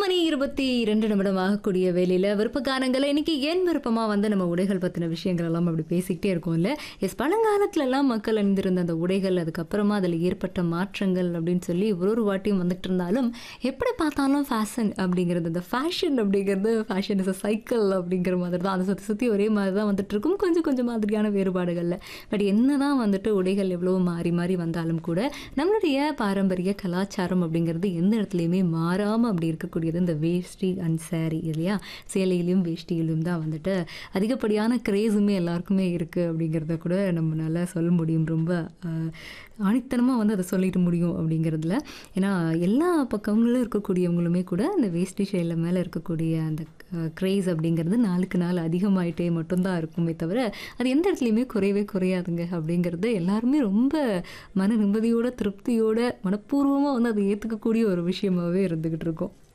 மணி இருபத்தி இரண்டு நிமிடம் ஆகக்கூடிய வேலையில் விருப்ப கானங்களை இன்னைக்கு ஏன் விருப்பமாக வந்து நம்ம உடைகள் பற்றின விஷயங்கள் எல்லாம் அப்படி பேசிக்கிட்டே இருக்கோம்ல எஸ் பழங்காலத்துலலாம் மக்கள் அணிந்திருந்த அந்த உடைகள் அதுக்கப்புறமா அதில் ஏற்பட்ட மாற்றங்கள் அப்படின்னு சொல்லி ஒரு ஒரு வாட்டியும் வந்துட்டு இருந்தாலும் எப்படி பார்த்தாலும் ஃபேஷன் அப்படிங்கிறது இந்த ஃபேஷன் அப்படிங்கிறது ஃபேஷன் இஸ் அ சைக்கிள் அப்படிங்கிற மாதிரி தான் அதை சுற்றி சுற்றி ஒரே மாதிரி தான் வந்துட்டு இருக்கும் கொஞ்சம் கொஞ்சம் மாதிரியான வேறுபாடுகளில் பட் என்ன தான் வந்துட்டு உடைகள் எவ்வளோ மாறி மாறி வந்தாலும் கூட நம்மளுடைய பாரம்பரிய கலாச்சாரம் அப்படிங்கிறது எந்த இடத்துலையுமே மாறாமல் அப்படி இருக்கக்கூடியது இந்த வேஷ்டி அண்ட் saree இல்லையா சேலையிலும் வேஷ்டியிலும் தான் வந்துட்டு அதிகப்படியான கிரேஸுமே எல்லாருக்குமே இருக்குது அப்படிங்கிறத கூட நம்மளால சொல்ல முடியும் ரொம்ப ஆணித்தனமாக வந்து அதை சொல்லிட முடியும் அப்படிங்கிறதுல ஏன்னா எல்லா பக்கங்களும் இருக்கக்கூடியவங்களுமே கூட அந்த வேஷ்டி சேலை மேலே இருக்கக்கூடிய அந்த க்ரேஸ் அப்படிங்கிறது நாளுக்கு நாள் அதிகமாயிட்டே மட்டும்தான் இருக்குமே தவிர அது எந்த இடத்துலையுமே குறையவே குறையாதுங்க அப்படிங்கிறது எல்லாருமே ரொம்ப மன நிம்மதியோட திருப்தியோட மனப்பூர்வமாக வந்து அதை ஏற்றுக்கக்கூடிய ஒரு விஷயமாவே இருந்துக்கிட்டு இருக்கும்